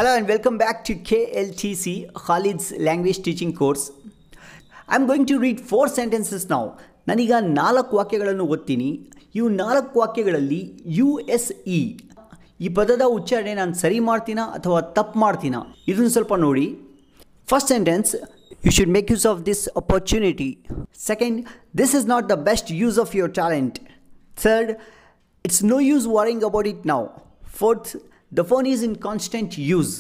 Hello and welcome back to KLTC, Khalid's language teaching course. I'm going to read four sentences now. ನಾನೀಗ ನಾಲ್ಕು ವಾಕ್ಯಗಳನ್ನು ಓದ್ತೀನಿ ಇವು ನಾಲ್ಕು ವಾಕ್ಯಗಳಲ್ಲಿ ಯು ಎಸ್ ಇ ಈ ಪದದ ಉಚ್ಚಾರಣೆ ನಾನು ಸರಿ ಮಾಡ್ತೀನಾ ಅಥವಾ ತಪ್ಪು ಮಾಡ್ತೀನಾ ಇದನ್ನು ಸ್ವಲ್ಪ ನೋಡಿ first sentence you should make use of this opportunity second this is not the best use of your talent third it's no use worrying about it now fourth the phone is in constant use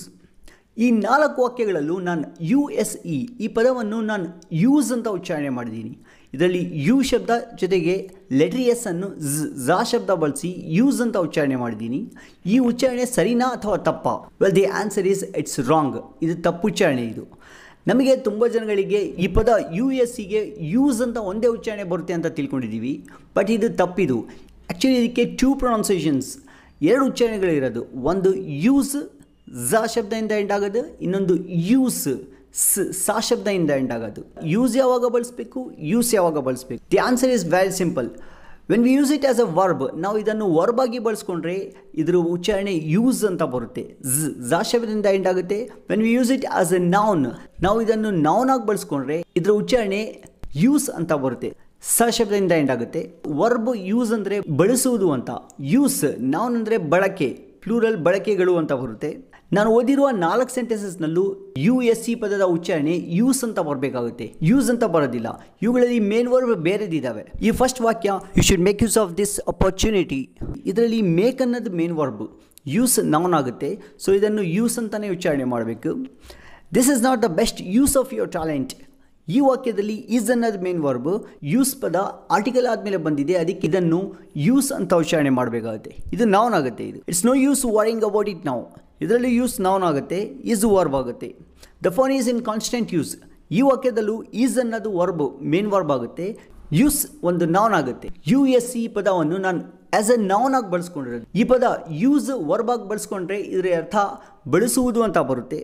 ಈ ನಾಲ್ಕು ವಾಕ್ಯಗಳಲ್ಲೂ ನಾನು you S E ಈ ಪದವನ್ನು ನಾನು use ಅಂತ ಉಚ್ಚಾರಣೆ ಮಾಡಿದ್ದೀನಿ ಇದರಲ್ಲಿ ಯು ಶಬ್ದ ಜೊತೆಗೆ ಲೆಟ್ರಿ ಎಸ್ ಅನ್ನು ಝಾ ಶಬ್ದ ಬಳಸಿ ಯೂಸ್ ಅಂತ ಉಚ್ಚಾರಣೆ ಮಾಡಿದ್ದೀನಿ ಈ ಉಚ್ಚಾರಣೆ ಸರಿನಾ ಅಥವಾ ತಪ್ಪಾ well the answer is it's wrong ಇದು ತಪ್ಪು ಉಚ್ಚಾರಣೆ ಇದು ನಮಗೆ ತುಂಬ ಜನಗಳಿಗೆ ಈ ಪದ ಯು ಎಸ್ ಸಿಗೆ ಯೂಸ್ ಅಂತ ಒಂದೇ ಉಚ್ಚಾರಣೆ ಬರುತ್ತೆ ಅಂತ ತಿಳ್ಕೊಂಡಿದ್ದೀವಿ ಬಟ್ ಇದು ತಪ್ಪಿದು ಆ್ಯಕ್ಚುಲಿ ಇದಕ್ಕೆ ಟೂ ಪ್ರೊನೌನ್ಸೇಷನ್ಸ್ ಎರಡು ಉಚ್ಚಾರಣೆಗಳಿರೋದು ಒಂದು ಯೂಸ್ ಝ ಶಬ್ದದಿಂದ ಎಂಡ್ ಆಗೋದು ಇನ್ನೊಂದು ಯೂಸ್ ಸ್ ಸಾ ಶಬ್ದದಿಂದ ಎಂಡ್ ಆಗೋದು ಯೂಸ್ ಯಾವಾಗ ಬಳಸಬೇಕು ಯೂಸ್ ಯಾವಾಗ ಬಳಸಬೇಕು the answer is very simple when we use it as a verb ನಾವು ಇದನ್ನು ವರ್ಬ್ ಆಗಿ ಬಳಸ್ಕೊಂಡ್ರೆ ಇದ್ರ ಉಚ್ಚಾರಣೆ ಯೂಸ್ ಅಂತ ಬರುತ್ತೆ ಝ್ ಝಾ ಶಬ್ದದಿಂದ ಎಂಡ್ ಆಗುತ್ತೆ when we use it as a noun ನಾವು ಇದನ್ನು ನೌನ್ ಆಗಿ ಬಳಸ್ಕೊಂಡ್ರೆ ಇದ್ರ ಉಚ್ಚಾರಣೆ ಯೂಸ್ ಅಂತ ಬರುತ್ತೆ ಸ ಶಬ್ದದಿಂದ ಎಂಡ್ ಆಗುತ್ತೆ ವರ್ಬ್ ಯೂಸ್ ಅಂದರೆ ಬಳಸುವುದು ಅಂತ ಯೂಸ್ ನೌನ್ ಅಂದರೆ ಬಳಕೆ ಪ್ಲೂರಲ್ ಬಳಕೆಗಳು ಅಂತ ಬರುತ್ತೆ ನಾನು ಓದಿರುವ ನಾಲ್ಕು ಸೆಂಟೆನ್ಸಸ್ನಲ್ಲೂ ಯು ಎಸ್ ಸಿ ಪದದ ಉಚ್ಚಾರಣೆ ಯೂಸ್ ಅಂತ ಬರಬೇಕಾಗುತ್ತೆ ಯೂಸ್ ಅಂತ ಬರೋದಿಲ್ಲ ಇವುಗಳಲ್ಲಿ ಮೇನ್ ವರ್ಬ್ ಬೇರೆದಿದ್ದಾವೆ ಈ ಫಸ್ಟ್ ವಾಕ್ಯ you should make use of this opportunity ಇದರಲ್ಲಿ ಮೇಕ್ ಅನ್ನೋದು ಮೇನ್ ವರ್ಬ್ ಯೂಸ್ ನೌನ್ ಆಗುತ್ತೆ ಸೊ ಇದನ್ನು ಯೂಸ್ ಅಂತಲೇ ಉಚ್ಚಾರಣೆ ಮಾಡಬೇಕು this is not the best use of your talent ಈ ವಾಕ್ಯದಲ್ಲಿ ಈಸ್ ಅನ್ನೋದು ಮೇನ್ ವರ್ಬ್ ಯೂಸ್ ಪದ ಆರ್ಟಿಕಲ್ ಆದಮೇಲೆ ಬಂದಿದೆ ಅದಕ್ಕೆ ಇದನ್ನು ಯೂಸ್ ಅಂತ ಉಚ್ಚಾರಣೆ ಮಾಡಬೇಕಾಗುತ್ತೆ ಇದು ನೌನ್ ಆಗುತ್ತೆ ಇದು it's no use worrying about it ನಾವು ಇದರಲ್ಲಿ ಯೂಸ್ ನೌನ್ ಆಗುತ್ತೆ ಈಸ್ ವರ್ಬ್ ಆಗುತ್ತೆ the phone is in constant use ಈ ವಾಕ್ಯದಲ್ಲೂ ಈಸ್ ಅನ್ನೋದು ವರ್ಬ್ ಮೇನ್ ವರ್ಬ್ ಆಗುತ್ತೆ ಯೂಸ್ ಒಂದು ನೌನ್ ಆಗುತ್ತೆ ಯು ಎಸ್ ಸಿ ಪದವನ್ನು ನಾನು ಆ್ಯಸ್ ಎ ನೌನ್ ಆಗಿ ಬಳಸ್ಕೊಂಡಿರೋದು ಈ ಪದ ಯೂಸ್ ವರ್ಬ್ ಆಗಿ ಬಳಸ್ಕೊಂಡ್ರೆ ಇದರ ಅರ್ಥ ಬಳಸುವುದು ಅಂತ ಬರುತ್ತೆ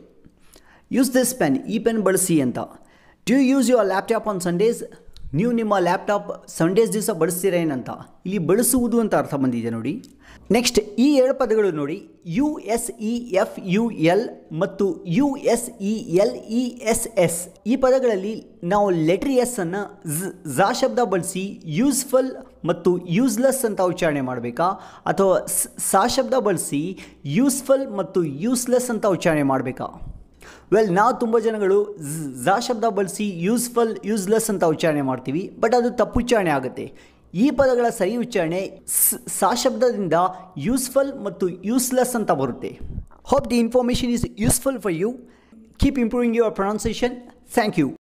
ಯೂಸ್ ದಿಸ್ ಪೆನ್ ಈ ಪೆನ್ ಬಳಸಿ ಅಂತ do use your laptop on Sundays ನೀವು ನಿಮ್ಮ ಲ್ಯಾಪ್ಟಾಪ್ ಸಂಡೇಸ್ ದಿವಸ ಬಳಸ್ತೀರೇನಂತ ಇಲ್ಲಿ ಬಳಸುವುದು ಅಂತ ಅರ್ಥ ಬಂದಿದೆ ನೋಡಿ ನೆಕ್ಸ್ಟ್ ಈ ಎರಡು ಪದಗಳು ನೋಡಿ U S E F U L ಮತ್ತು U S E L E S S ಈ ಪದಗಳಲ್ಲಿ ನಾವು ಲೆಟ್ರಿ ಎಸ್ ಅನ್ನು ಝಾ ಶಬ್ದ ಬಳಸಿ ಯೂಸ್ಫುಲ್ ಮತ್ತು ಯೂಸ್ಲೆಸ್ ಅಂತ ಉಚ್ಚಾರಣೆ ಮಾಡಬೇಕಾ ಅಥವಾ ಸಾ ಶಬ್ದ ಬಳಸಿ ಯೂಸ್ಫುಲ್ ಮತ್ತು ಯೂಸ್ಲೆಸ್ ಅಂತ ಉಚ್ಚಾರಣೆ ಮಾಡಬೇಕಾ ವೆಲ್ ನಾವು ತುಂಬ ಜನಗಳು ಝಾ ಶಬ್ದ ಬಳಸಿ ಯೂಸ್ಫುಲ್ ಯೂಸ್ಲೆಸ್ ಅಂತ ಉಚ್ಚಾರಣೆ ಮಾಡ್ತೀವಿ ಬಟ್ ಅದು ತಪ್ಪು ಉಚ್ಚಾರಣೆ ಆಗುತ್ತೆ ಈ ಪದಗಳ ಸರಿ ಉಚ್ಚಾರಣೆ ಸಾ ಶಬ್ದದಿಂದ ಯೂಸ್ಫುಲ್ ಮತ್ತು ಯೂಸ್ಲೆಸ್ ಅಂತ ಬರುತ್ತೆ hope the information is useful for you keep improving your pronunciation thank you